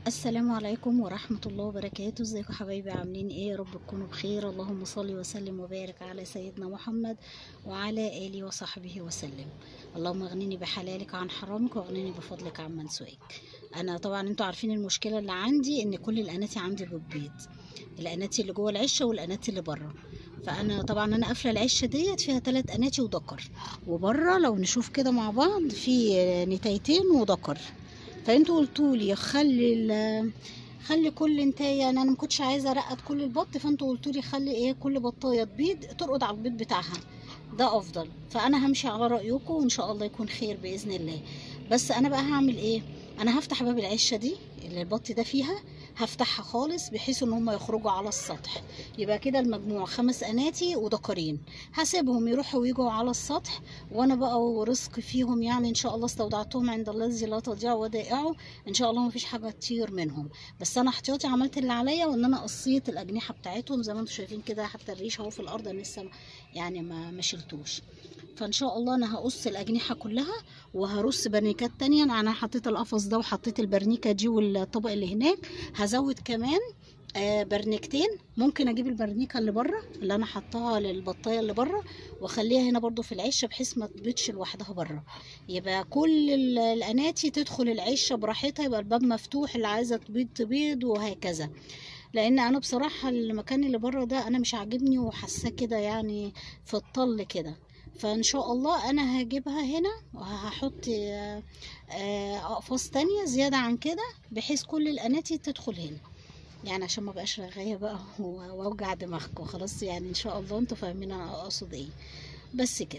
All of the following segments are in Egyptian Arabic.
السلام عليكم ورحمة الله وبركاته ازيكم حبايبي عاملين ايه يا رب تكونوا بخير اللهم صل وسلم وبارك على سيدنا محمد وعلى آله وصحبه وسلم اللهم اغنني بحلالك عن حرامك واغنني بفضلك عن من سواك انا طبعا انتوا عارفين المشكلة اللي عندي ان كل الاناتي عندي بتبيض الاناتي اللي جوه العشة والاناتي اللي بره فانا طبعا انا قافله العشه ديت فيها ثلاث اناتي وذكر وبره لو نشوف كده مع بعض في نتايتين وذكر فانتوا قلتوا لي خلي ال- خلي كل انتايه انا ما كنتش عايزه ارقد كل البط فانتوا قلتوا لي خلي ايه كل بطايه تبيض ترقد على البيض بتاعها ده افضل فانا همشي على رايكم وان شاء الله يكون خير باذن الله بس انا بقى هعمل ايه انا هفتح باب العشه دي اللي البط ده فيها هفتحها خالص بحيث ان هم يخرجوا على السطح يبقى كده المجموع خمس اناتي وذكرين هسيبهم يروحوا ويجوا على السطح وانا بقى ورزق فيهم يعني ان شاء الله استودعتهم عند الله الذي لا تضيع ودائعه ان شاء الله مفيش حاجه تطير منهم بس انا احتياطي عملت اللي عليا وان انا قصيت الاجنحه بتاعتهم زي ما انتم شايفين كده حتى الريش اهو في الارض انا لسه يعني ما ما شلتوش فان شاء الله انا هقص الاجنحه كلها وهرص برنيكات تانية انا حطيت القفص ده وحطيت البرنيكه دي والطبق اللي هناك هزود كمان آه، برنيكتين ممكن اجيب البرنيكه اللي بره اللي انا حطاها للبطايه اللي بره واخليها هنا برضو في العشه بحيث ما تبيضش لوحدها بره يبقى كل ال- الاناتي تدخل العشه براحتها يبقى الباب مفتوح اللي عايزه تبيض تبيض وهكذا لان انا بصراحه المكان اللي بره ده انا مش عاجبني وحاساه كده يعني في الطل كده فان شاء الله انا هجيبها هنا وهحط آه، آه، اقفاص تانية زياده عن كده بحيث كل الاناتي تدخل هنا يعني عشان ما بقاش رغايه بقى و- واوجع دماغكم خلاص يعني ان شاء الله انتوا فاهمين انا اقصد ايه بس كده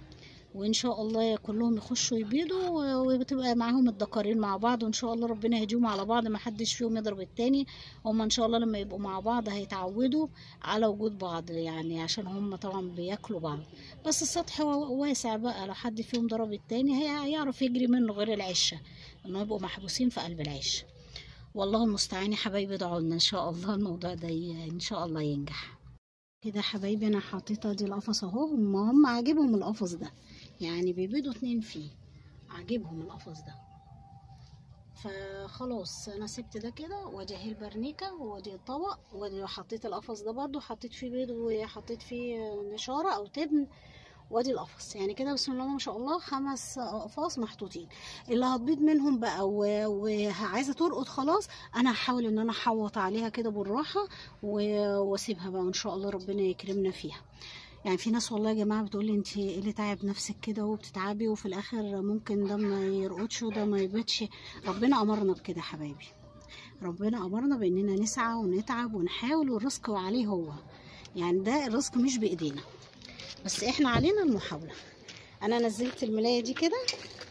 وان شاء الله كلهم يخشوا يبيضوا و- وبتبقى معاهم الدكارين مع بعض وان شاء الله ربنا يهديهم على بعض ما حدش فيهم يضرب التاني هما ان شاء الله لما يبقوا مع بعض هيتعودوا على وجود بعض يعني عشان هما طبعا بياكلوا بعض بس السطح وا- واسع بقى لو حد فيهم ضرب التاني هي- هيعرف يجري منه غير العشه انه يبقوا محبوسين في قلب العشه والله المستعان يا حبايبي ادعوا لنا ان شاء الله الموضوع ده ي- ان شاء الله ينجح كده يا حبايبي انا حطيت ادي القفص اهو هم هم عاجبهم القفص ده يعني بيبيضوا اتنين فيه عاجبهم القفص ده فخلاص انا سبت ده كده وادي اهي البرنيكه وادي الطبق وادي حطيت القفص ده برضو حطيت فيه بيض وحطيت فيه نشاره او تبن وادي القفص يعني كده بسم الله ما شاء الله خمس اقفاص محطوطين اللي هتبيض منهم بقى و- وعايزه ترقد خلاص انا هحاول ان انا احوط عليها كده بالراحه و- واسيبها بقى وان شاء الله ربنا يكرمنا فيها يعني في ناس والله يا جماعه بتقول لي انت ايه اللي تعب نفسك كده وبتتعبي وفي الاخر ممكن ده ما يرقدش وده ما يبيضش ربنا امرنا بكده يا حبايبي ربنا امرنا باننا نسعى ونتعب ونحاول والرزق عليه هو يعني ده الرزق مش بايدينا بس احنا علينا المحاوله انا نزلت الملايه دي كده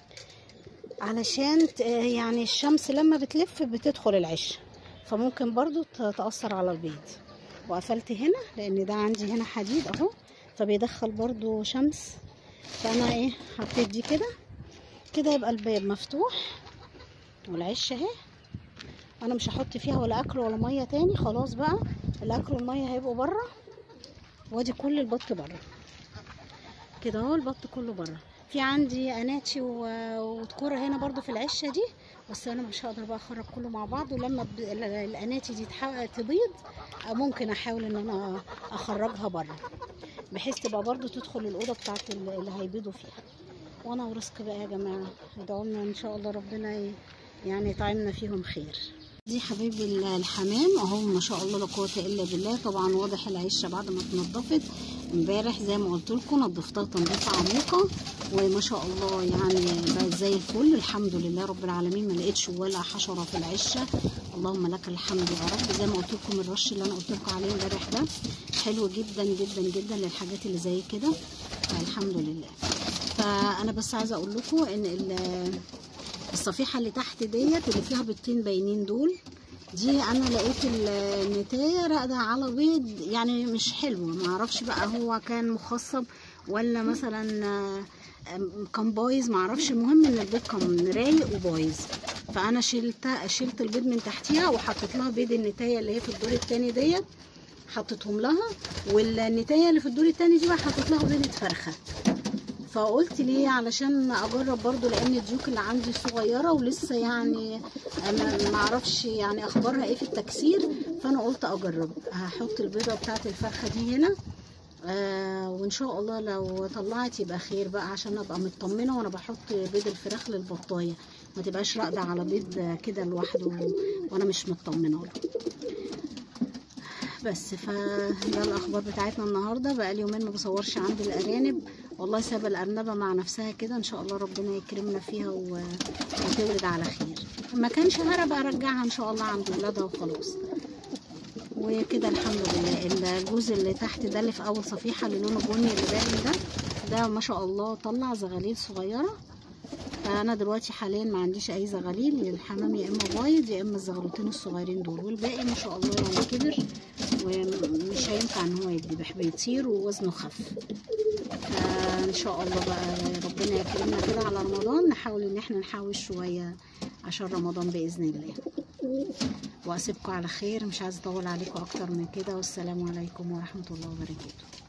علشان ت- يعني الشمس لما بتلف بتدخل العش فممكن برضو ت- تأثر على البيض وقفلت هنا لان ده عندي هنا حديد اهو فبيدخل برضو شمس فانا ايه حطيت دي كده كده يبقى الباب مفتوح والعش اهي انا مش هحط فيها ولا اكل ولا ميه تاني خلاص بقى الاكل والميه هيبقوا بره وادي كل البط بره كده اهو البط كله بره في عندي اناتي و- وتكوره هنا برضو في العشه دي بس انا مش هقدر بقى اخرج كله مع بعض ولما ب- ال- الاناتي دي تح- تبيض ممكن احاول ان انا اخرجها بره بحيث تبقى برضو تدخل الاوضه بتاعت ال- اللي هيبيضوا فيها وانا ورزق بقى يا جماعه ادعوا لنا ان شاء الله ربنا ي- يعني يطعمنا فيهم خير دي حبايبي ال- الحمام اهو ما شاء الله لا قوه الا بالله طبعا واضح العشه بعد ما اتنضفت امبارح زي ما قلت لكم نضفتها تنظيفه عميقه وما شاء الله يعني بقت زي الفل الحمد لله رب العالمين ما لقيتش ولا حشره في العشه اللهم لك الحمد يا رب زي ما قلت لكم الرش اللي انا قلت لكم عليه امبارح ده حلو جدا جدا جدا للحاجات اللي زي كده فالحمد لله فانا بس عايزه اقول لكم ان ال- الصفيحه اللي تحت ديت اللي فيها بيضتين باينين دول دي انا لقيت ال- النتايه راقده على بيض يعني مش حلو ما اعرفش بقى هو كان مخصب ولا مثلا آه، آم، كان بايظ ما اعرفش المهم ان البيض كان رايق وبايظ فانا شلت شلت البيض من تحتيها وحطيت لها بيض النتايه اللي هي في الدور التاني ديت حطيتهم لها والنتايه اللي في الدور التاني دي بقى حطيت لها بيضه فرخه فقلت ليه علشان اجرب برضو لان الديوك اللي عندي صغيره ولسه يعني ما اعرفش يعني اخبارها ايه في التكسير فانا قلت اجرب هحط البيضه بتاعت الفرخه دي هنا آه وان شاء الله لو طلعت يبقى خير بقى عشان ابقى مطمنه وانا بحط بيض الفراخ للبطايه ما تبقاش راقده على بيض كده لوحده وانا مش مطمنه له بس فده الاخبار بتاعتنا النهارده بقى لي يومين ما بصورش عند الارانب والله ساب الارنبه مع نفسها كده ان شاء الله ربنا يكرمنا فيها و... وتولد على خير ما كانش هرب ارجعها ان شاء الله عند ولادها وخلاص وكده الحمد لله الجوز اللي تحت ده اللي في اول صفيحه اللي لونه بني اللي باين ده ده ما شاء الله طلع زغاليل صغيره فانا دلوقتي حاليا ما عنديش اي زغاليل الحمام يا اما بايض يا اما الزغلوتين الصغيرين دول والباقي ما شاء الله يعني كبر ومش هينفع ان هو يتذبح بيطير ووزنه خف فان شاء الله بقى ربنا يكرمنا كده على رمضان نحاول ان احنا نحاول شويه عشان رمضان باذن الله واسيبكم على خير مش عايزه اطول عليكم اكتر من كده والسلام عليكم ورحمه الله وبركاته